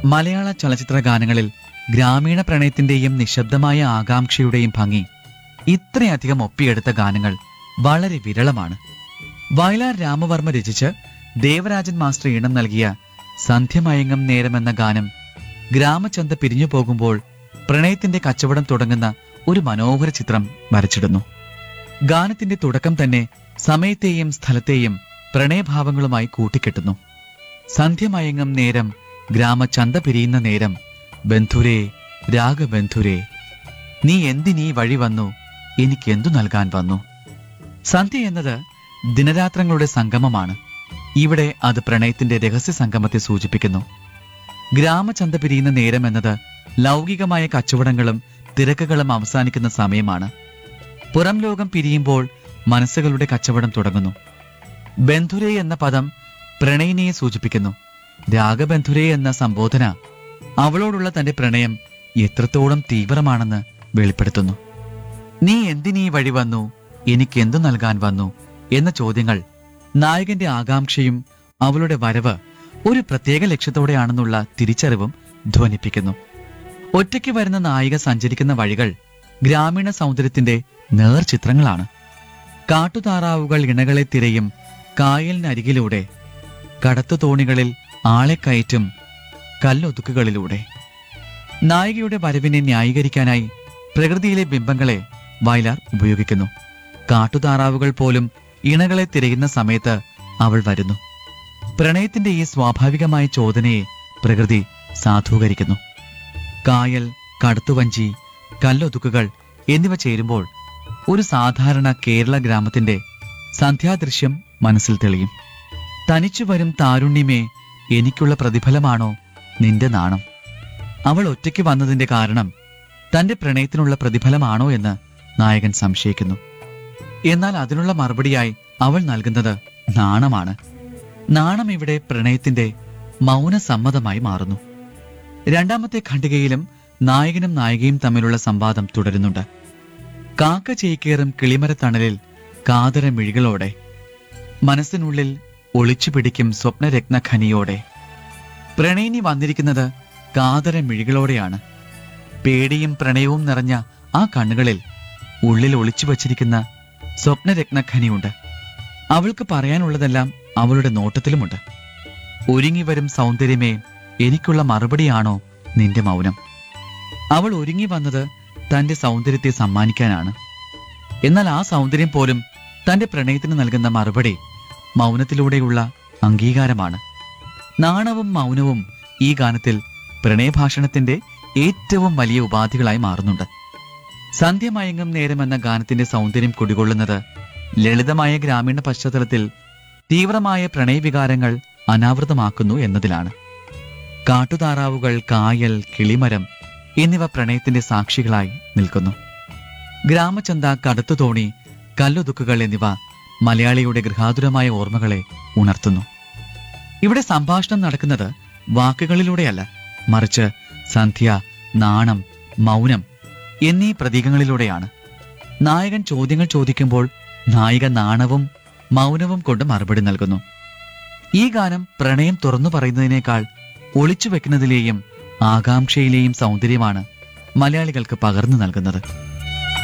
മലയാള ചലച്ചിത്ര ഗാനങ്ങളിൽ ഗ്രാമീണ പ്രണയത്തിന്റെയും നിശബ്ദമായ ആകാംക്ഷയുടെയും ഭംഗി ഇത്രയധികം ഒപ്പിയെടുത്ത ഗാനങ്ങൾ വളരെ വിരളമാണ് വയലാർ രാമവർമ്മ രചിച്ച് ദേവരാജൻ മാസ്റ്റർ ഈണം നൽകിയ സന്ധ്യമയങ്ങം നേരമെന്ന ഗാനം ഗ്രാമചന്ത പിരിഞ്ഞു പോകുമ്പോൾ പ്രണയത്തിന്റെ കച്ചവടം തുടങ്ങുന്ന ഒരു മനോഹര ചിത്രം വരച്ചിടുന്നു ഗാനത്തിന്റെ തുടക്കം തന്നെ സമയത്തെയും സ്ഥലത്തെയും പ്രണയഭാവങ്ങളുമായി കൂട്ടിക്കെട്ടുന്നു സന്ധ്യമയങ്ങം നേരം ഗ്രാമചന്ത പിരിയുന്ന നേരം ബന്ധുരേ രാഗബന്ധുരേ നീ എന്തിനീ വഴി വന്നു എനിക്കെന്തു നൽകാൻ വന്നു സന്ധ്യ എന്നത് ദിനരാത്രങ്ങളുടെ സംഗമമാണ് ഇവിടെ അത് പ്രണയത്തിന്റെ രഹസ്യ സംഗമത്തെ സൂചിപ്പിക്കുന്നു ഗ്രാമചന്ത പിരിയുന്ന നേരം എന്നത് ലൗകികമായ കച്ചവടങ്ങളും തിരക്കുകളും അവസാനിക്കുന്ന സമയമാണ് പുറം ലോകം പിരിയുമ്പോൾ മനസ്സുകളുടെ കച്ചവടം തുടങ്ങുന്നു ബന്ധുരേ എന്ന പദം പ്രണയിനിയെ സൂചിപ്പിക്കുന്നു രാഗബന്ധുരേ എന്ന സംബോധന അവളോടുള്ള തന്റെ പ്രണയം എത്രത്തോളം തീവ്രമാണെന്ന് വെളിപ്പെടുത്തുന്നു നീ എന്തിനീ വഴി വന്നു എനിക്ക് എന്തു നൽകാൻ വന്നു എന്ന ചോദ്യങ്ങൾ നായകന്റെ ആകാംക്ഷയും അവളുടെ വരവ് ഒരു പ്രത്യേക ലക്ഷ്യത്തോടെയാണെന്നുള്ള തിരിച്ചറിവും ധ്വനിപ്പിക്കുന്നു ഒറ്റയ്ക്ക് വരുന്ന നായിക സഞ്ചരിക്കുന്ന വഴികൾ ഗ്രാമീണ സൗന്ദര്യത്തിന്റെ നേർചിത്രങ്ങളാണ് കാട്ടുതാറാവുകൾ ഇണകളെ തിരയും കായലിനരികിലൂടെ കടത്തുതോണികളിൽ ആളെ കയറ്റും കല്ലൊതുക്കുകളിലൂടെ നായികയുടെ വരവിനെ ന്യായീകരിക്കാനായി പ്രകൃതിയിലെ ബിംബങ്ങളെ വയലാർ ഉപയോഗിക്കുന്നു കാട്ടുതാറാവുകൾ പോലും ഇണകളെ തിരയുന്ന സമയത്ത് അവൾ വരുന്നു പ്രണയത്തിന്റെ ഈ സ്വാഭാവികമായ ചോദനയെ പ്രകൃതി സാധൂകരിക്കുന്നു കായൽ കടത്തുവഞ്ചി കല്ലൊതുക്കുകൾ എന്നിവ ചേരുമ്പോൾ ഒരു സാധാരണ കേരള ഗ്രാമത്തിന്റെ സന്ധ്യാദൃശ്യം മനസ്സിൽ തെളിയും തനിച്ചു വരും താരുണ്യമേ എനിക്കുള്ള പ്രതിഫലമാണോ നിന്റെ നാണം അവൾ ഒറ്റയ്ക്ക് വന്നതിന്റെ കാരണം തന്റെ പ്രണയത്തിനുള്ള പ്രതിഫലമാണോ എന്ന് നായകൻ സംശയിക്കുന്നു എന്നാൽ അതിനുള്ള മറുപടിയായി അവൾ നൽകുന്നത് നാണമാണ് നാണം ഇവിടെ പ്രണയത്തിന്റെ മൗന സമ്മതമായി മാറുന്നു രണ്ടാമത്തെ ഖണ്ഡികയിലും നായകനും നായികയും തമ്മിലുള്ള സംവാദം തുടരുന്നുണ്ട് കാക്ക ചേക്കേറും കിളിമരത്തണലിൽ കാതര മിഴികളോടെ മനസ്സിനുള്ളിൽ ഒളിച്ചു പിടിക്കും സ്വപ്നരത്നഖനിയോടെ പ്രണയിനി വന്നിരിക്കുന്നത് കാതര മിഴികളോടെയാണ് പേടിയും പ്രണയവും നിറഞ്ഞ ആ കണ്ണുകളിൽ ഉള്ളിൽ ഒളിച്ചു വച്ചിരിക്കുന്ന സ്വപ്നരത്നഖനിയുണ്ട് അവൾക്ക് പറയാനുള്ളതെല്ലാം അവളുടെ നോട്ടത്തിലുമുണ്ട് ഒരുങ്ങി വരും സൗന്ദര്യമേ എനിക്കുള്ള മറുപടിയാണോ നിന്റെ മൗനം അവൾ ഒരുങ്ങി വന്നത് തന്റെ സൗന്ദര്യത്തെ സമ്മാനിക്കാനാണ് എന്നാൽ ആ സൗന്ദര്യം പോലും തന്റെ പ്രണയത്തിന് നൽകുന്ന മറുപടി മൗനത്തിലൂടെയുള്ള അംഗീകാരമാണ് നാണവും മൗനവും ഈ ഗാനത്തിൽ പ്രണയഭാഷണത്തിന്റെ ഏറ്റവും വലിയ ഉപാധികളായി മാറുന്നുണ്ട് സന്ധ്യമയങ്ങം നേരം എന്ന ഗാനത്തിന്റെ സൗന്ദര്യം കുടികൊള്ളുന്നത് ലളിതമായ ഗ്രാമീണ പശ്ചാത്തലത്തിൽ തീവ്രമായ പ്രണയവികാരങ്ങൾ അനാവൃതമാക്കുന്നു എന്നതിലാണ് കാട്ടുതാറാവുകൾ കായൽ കിളിമരം എന്നിവ പ്രണയത്തിന്റെ സാക്ഷികളായി നിൽക്കുന്നു ഗ്രാമചന്ത കടത്തുതോണി കല്ലുതുക്കുകൾ എന്നിവ മലയാളിയുടെ ഗൃഹാതുരമായ ഓർമ്മകളെ ഉണർത്തുന്നു ഇവിടെ സംഭാഷണം നടക്കുന്നത് വാക്കുകളിലൂടെയല്ല മറിച്ച് സന്ധ്യ നാണം മൗനം എന്നീ പ്രതീകങ്ങളിലൂടെയാണ് നായകൻ ചോദ്യങ്ങൾ ചോദിക്കുമ്പോൾ നായിക നാണവും മൗനവും കൊണ്ട് മറുപടി നൽകുന്നു ഈ ഗാനം പ്രണയം തുറന്നു പറയുന്നതിനേക്കാൾ ഒളിച്ചു വെക്കുന്നതിലെയും ആകാംക്ഷയിലെയും സൗന്ദര്യമാണ് മലയാളികൾക്ക് പകർന്നു നൽകുന്നത്